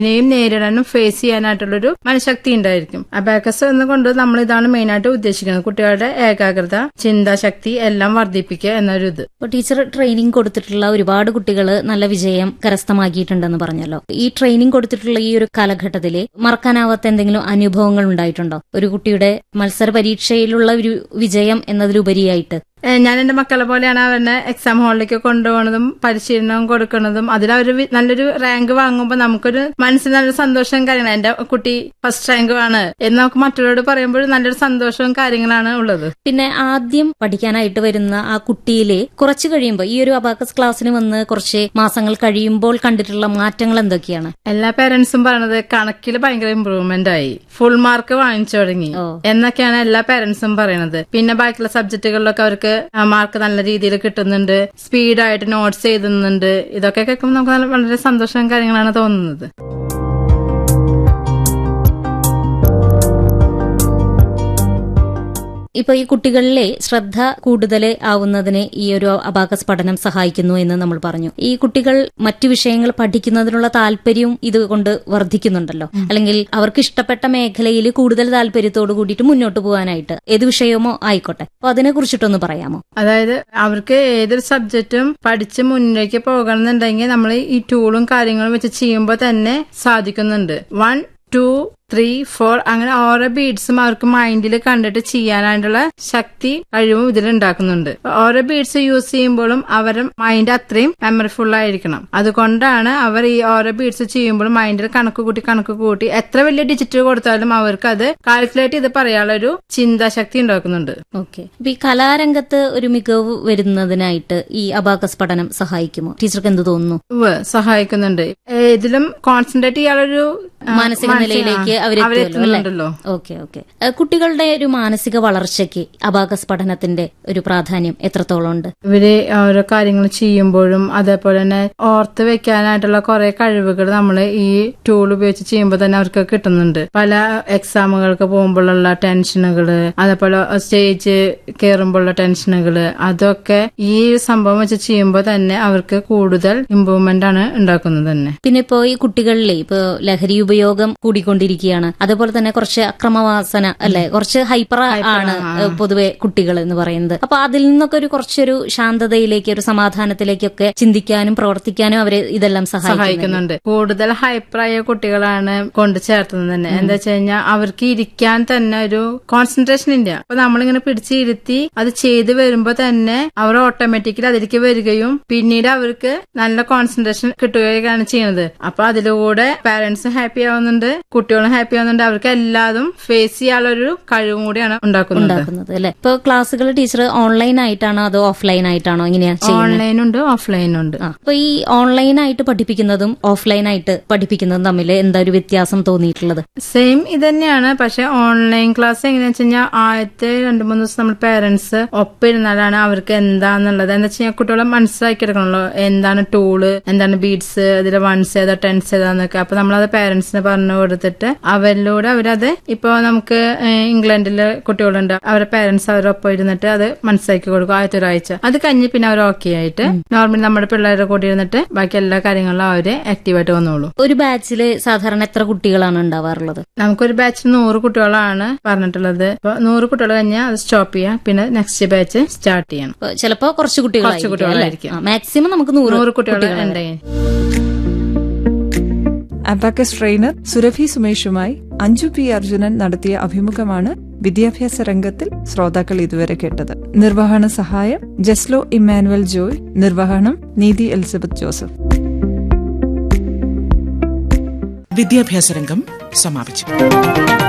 ഇനിയും നേരിടാനും ഫേസ് ചെയ്യാനായിട്ടുള്ളൊരു മനഃശക്തി ഉണ്ടായിരിക്കും അബാക്കസ് എന്നുകൊണ്ട് നമ്മൾ ഇതാണ് മെയിനായിട്ട് ഉദ്ദേശിക്കുന്നത് കുട്ടികളുടെ ഏകാഗ്രത ചിന്താശക്തി എല്ലാം വർദ്ധിപ്പിക്കുക എന്നൊരു ഇത് ഇപ്പൊ ടീച്ചർ ട്രെയിനിങ് കൊടുത്തിട്ടുള്ള ഒരുപാട് കുട്ടികൾ നല്ല വിജയം കരസ്ഥമാക്കിയിട്ടുണ്ടെന്ന് പറഞ്ഞല്ലോ ഈ ട്രെയിനിങ് കൊടുത്തിട്ടുള്ള ഈ ഒരു കാലഘട്ടത്തിൽ മറക്കാനാവാത്ത എന്തെങ്കിലും അനുഭവങ്ങൾ ഉണ്ടായിട്ടുണ്ടോ ഒരു കുട്ടിയുടെ മത്സര പരീക്ഷയിലുള്ള ഒരു വിജയം എന്നതിലുപരിയായിട്ട് ഏ, ഞാൻ എന്റെ മക്കളെ പോലെയാണ് അവരുടെ എക്സാം ഹാളിലേക്ക് കൊണ്ടുപോകുന്നതും പരിശീലനം കൊടുക്കുന്നതും അതിലവർ നല്ലൊരു റാങ്ക് വാങ്ങുമ്പോൾ നമുക്കൊരു മനസ്സിന് നല്ലൊരു സന്തോഷവും കാര്യങ്ങളും എന്റെ കുട്ടി ഫസ്റ്റ് റാങ്ക് ആണ് എന്ന് നമുക്ക് മറ്റുള്ളവരോട് പറയുമ്പോൾ നല്ലൊരു സന്തോഷവും കാര്യങ്ങളാണ് ഉള്ളത് പിന്നെ ആദ്യം പഠിക്കാനായിട്ട് വരുന്ന ആ കുട്ടിയിലെ കുറച്ച് കഴിയുമ്പോൾ ഈ ഒരു അബാക്കസ് ക്ലാസ്സിന് വന്ന് കുറച്ച് മാസങ്ങൾ കഴിയുമ്പോൾ കണ്ടിട്ടുള്ള മാറ്റങ്ങൾ എന്തൊക്കെയാണ് എല്ലാ പേരൻസും പറയണത് കണക്കിൽ ഭയങ്കര ഇമ്പ്രൂവ്മെന്റ് ആയി ഫുൾ മാർക്ക് വാങ്ങിച്ചു തുടങ്ങി ഓ. എന്നൊക്കെയാണ് എല്ലാ പേരൻസും പറയണത് പിന്നെ ബാക്കിയുള്ള സബ്ജക്റ്റുകളിലൊക്കെ അവർക്ക് മാർക്ക് നല്ല രീതിയിൽ കിട്ടുന്നുണ്ട് സ്പീഡായിട്ട് നോട്ട്സ് എഴുതുന്നുണ്ട് ഇതൊക്കെ കേൾക്കുമ്പോൾ നമുക്ക് നല്ല- വളരെ സന്തോഷവും കാര്യങ്ങളാണ് തോന്നുന്നത് ഇപ്പൊ ഈ കുട്ടികളിലെ ശ്രദ്ധ കൂടുതൽ ആവുന്നതിന് ഈ ഒരു അബാക്കസ് പഠനം സഹായിക്കുന്നു എന്ന് നമ്മൾ പറഞ്ഞു ഈ കുട്ടികൾ മറ്റു വിഷയങ്ങൾ പഠിക്കുന്നതിനുള്ള താല്പര്യവും ഇതുകൊണ്ട് വർദ്ധിക്കുന്നുണ്ടല്ലോ അല്ലെങ്കിൽ അവർക്ക് ഇഷ്ടപ്പെട്ട മേഖലയിൽ കൂടുതൽ താല്പര്യത്തോട് കൂടിയിട്ട് മുന്നോട്ട് പോകാനായിട്ട് ഏത് വിഷയമോ ആയിക്കോട്ടെ അപ്പൊ അതിനെ കുറിച്ചിട്ടൊന്ന് പറയാമോ അതായത് അവർക്ക് ഏതൊരു സബ്ജക്റ്റും പഠിച്ച് മുന്നിലേക്ക് പോകണമെന്നുണ്ടെങ്കിൽ നമ്മൾ ഈ ടൂളും കാര്യങ്ങളും വെച്ച് ചെയ്യുമ്പോൾ തന്നെ സാധിക്കുന്നുണ്ട് വൺ ടു ത്രീ ഫോർ അങ്ങനെ ഓരോ ബീഡ്സും അവർക്ക് മൈൻഡിൽ കണ്ടിട്ട് ചെയ്യാനായിട്ടുള്ള ശക്തി കഴിവും ഇതിൽ ഉണ്ടാക്കുന്നുണ്ട് ഓരോ ബീഡ്സ് യൂസ് ചെയ്യുമ്പോഴും അവരുടെ മൈൻഡ് അത്രയും മെമ്മറിഫുൾ ആയിരിക്കണം അതുകൊണ്ടാണ് അവർ ഈ ഓരോ ബീഡ്സ് ചെയ്യുമ്പോഴും മൈൻഡിൽ കണക്ക് കൂട്ടി കണക്ക് കൂട്ടി എത്ര വലിയ ഡിജിറ്റ് കൊടുത്താലും അവർക്ക് അത് കാൽക്കുലേറ്റ് ചെയ്ത് പറയാനുള്ള ഒരു ചിന്താശക്തി ഉണ്ടാക്കുന്നുണ്ട് ഓക്കെ അപ്പൊ ഈ കലാരംഗത്ത് ഒരു മികവ് വരുന്നതിനായിട്ട് ഈ അബാക്കസ് പഠനം സഹായിക്കുമോ ടീച്ചർക്ക് എന്ത് തോന്നുന്നു ഉവ്വ് സഹായിക്കുന്നുണ്ട് ഏ, ഇതിലും കോൺസെൻട്രേറ്റ് ചെയ്യാനൊരു ആ, മാനസിക മാനസിക- നിലയിലേക്ക് ആ, അവരെത്തുമല്ലോ അല്ലേ അവരെത്തുന്നുണ്ടല്ലോ ഓക്കെ ഓക്കെ ഏഹ് കുട്ടികളുടെ ഒരു മാനസിക വളർച്ചയ്ക്ക് അബാകസ് പഠനത്തിന്റെ ഒരു പ്രാധാന്യം എത്രത്തോളം ഉണ്ട് ഇവര് ഓരോ കാര്യങ്ങൾ ചെയ്യുമ്പോഴും അതേപോലെ തന്നെ ഓർത്ത് വെക്കാനായിട്ടുള്ള കുറെ കഴിവുകൾ നമ്മൾ ഈ ടൂൾ ഉപയോഗിച്ച് ചെയ്യുമ്പോൾ തന്നെ അവർക്ക് കിട്ടുന്നുണ്ട് പല എക്സാമുകൾക്ക് പോകുമ്പോഴുള്ള ടെൻഷനുകള് അതേപോലെ സ്റ്റേജ് കയറുമ്പോഴുള്ള ടെൻഷനുകള് അതൊക്കെ ഈ സംഭവം വെച്ച് ചെയ്യുമ്പോൾ തന്നെ അവർക്ക് കൂടുതൽ ഇമ്പ്രൂവ്മെന്റ് ആണ് ഉണ്ടാക്കുന്നത് തന്നെ പിന്നെ ഇപ്പോ ഈ കുട്ടികളിലെ ഇപ്പോ ലഹരി ഉപയോഗം കൂടിക്കൊണ്ടിരിക്കുകയാണ് അതേപോലെ തന്നെ കുറച്ച് അക്രമവാസന അല്ലെ കുറച്ച് ഹൈപ്പർ ആണ് ഏഹ് പൊതുവെ കുട്ടികൾ എന്ന് പറയുന്നത് അപ്പൊ അതിൽ നിന്നൊക്കെ ഒരു കുറച്ചൊരു ശാന്തതയിലേക്ക് ഒരു സമാധാനത്തിലേക്കൊക്കെ ചിന്തിക്കാനും പ്രവർത്തിക്കാനും അവരെ ഇതെല്ലാം സഹായിക്കുന്നു സഹായിക്കുന്നുണ്ട് കൂടുതൽ ഹൈപ്പറായ കുട്ടികളാണ് കൊണ്ട് ചേർത്തുന്നത് തന്നെ എന്താ വെച്ച് കഴിഞ്ഞാൽ അവർക്ക് ഇരിക്കാൻ തന്നെ ഒരു കോൺസെൻട്രേഷൻ ഇല്ല അപ്പൊ നമ്മളിങ്ങനെ പിടിച്ചിരുത്തി അത് ചെയ്തു വരുമ്പോ തന്നെ അവർ ഓട്ടോമാറ്റിക്കലി അതിലേക്ക് വരികയും പിന്നീട് അവർക്ക് നല്ല കോൺസെൻട്രേഷൻ കിട്ടുകയാണ് ചെയ്യുന്നത് അപ്പൊ അതിലൂടെ പാരന്റ്സ് ഹാപ്പി ആവുന്നുണ്ട് കുട്ടികളും ഹാപ്പി ആവുന്നുണ്ട് അവർക്ക് എല്ലാതും ഫേസ് ചെയ്യാനുള്ള ഒരു കഴിവും കൂടിയാണ് ഉണ്ടാക്കുന്നത് ഉണ്ടാക്കുന്നത് അല്ലെ ഇപ്പൊ ക്ലാസ്സുകൾ ടീച്ചർ ഓൺലൈൻ ആയിട്ടാണോ അതോ ഓഫ്ലൈൻ ആയിട്ടാണോ എങ്ങനെയാ ചെയ്യുന്നത് ഓൺലൈൻ ഉണ്ട് ഓഫ്ലൈൻ ഉണ്ട് ആ അപ്പൊ ഈ ഓൺലൈൻ ആയിട്ട് പഠിപ്പിക്കുന്നതും ഓഫ്ലൈൻ ആയിട്ട് പഠിപ്പിക്കുന്നതും തമ്മിൽ എന്താ ഒരു വ്യത്യാസം തോന്നിയിട്ടുള്ളത് സെയിം ഇത് തന്നെയാണ് പക്ഷെ ഓൺലൈൻ ക്ലാസ് എങ്ങനെയാ വെച്ച് കഴിഞ്ഞാൽ ആദ്യത്തെ രണ്ടു മൂന്ന് ദിവസം നമ്മൾ പേരൻസ് ഒപ്പം ഇരുന്നാലാണ് അവർക്ക് എന്താന്നുള്ളത് എന്താ വെച്ച് കഴിഞ്ഞാൽ കുട്ടികളെ മനസ്സിലാക്കി എടുക്കണല്ലോ എന്താണ് ടൂള് എന്താണ് ബീഡ്സ് ഇതിലെ വൺസ് ഏതാ ടെൻസ് ഏതാന്നൊക്കെ അപ്പൊ നമ്മളത് പേരൻസിന് പറഞ്ഞു കൊടുത്തിട്ട് അവരിലൂടെ അവരത് ഇപ്പൊ നമുക്ക് ഏഹ്, ഇംഗ്ലണ്ടിലെ കുട്ടികളുണ്ട് അവരുടെ പേരൻസ് അവരൊപ്പം ഇരുന്നിട്ട് അത് മനസ്സിലാക്കി കൊടുക്കും ആദ്യത്തെ ഒരാഴ്ച അത് കഴിഞ്ഞ് പിന്നെ അവർ ഓക്കെ ആയിട്ട് നോർമലി നമ്മുടെ പിള്ളേരുടെ കൂടെ ഇരുന്നിട്ട് ബാക്കി എല്ലാ കാര്യങ്ങളിലും അവര് ആക്റ്റീവായിട്ട് വന്നോളൂ ഒരു ബാച്ചില് സാധാരണ എത്ര കുട്ടികളാണ് ഉണ്ടാവാറുള്ളത് നമുക്കൊരു ബാച്ചിൽ നൂറ് കുട്ടികളാണ് പറഞ്ഞിട്ടുള്ളത് അപ്പൊ നൂറ് കുട്ടികൾ കഴിഞ്ഞാൽ അത് സ്റ്റോപ്പ് ചെയ്യാം പിന്നെ നെക്സ്റ്റ് ബാച്ച് സ്റ്റാർട്ട് ചെയ്യണം ഇപ്പൊ ചിലപ്പോ കുറച്ച് കുട്ടികളായിരിക്കും കുട്ടികളായിരിക്കും. അല്ലേ? ആ, മാക്സിമം നമുക്ക് നൂറ് നൂറ് കുട്ടികൾ കുട്ടികളെ ഉണ്ടെങ്കിൽ അബാക്കസ് ട്രെയിനർ സുരഭി സുമേഷുമായി അഞ്ജു പി അർജുനൻ നടത്തിയ അഭിമുഖമാണ് വിദ്യാഭ്യാസ രംഗത്തിൽ ശ്രോതാക്കൾ ഇതുവരെ കേട്ടത് നിർവഹണ സഹായം ജസ്ലോ ഇമ്മാനുവൽ ജോയ് നിർവഹണം നീതി എലിസബത്ത് ജോസഫ് വിദ്യാഭ്യാസ രംഗം സമാപിച്ചു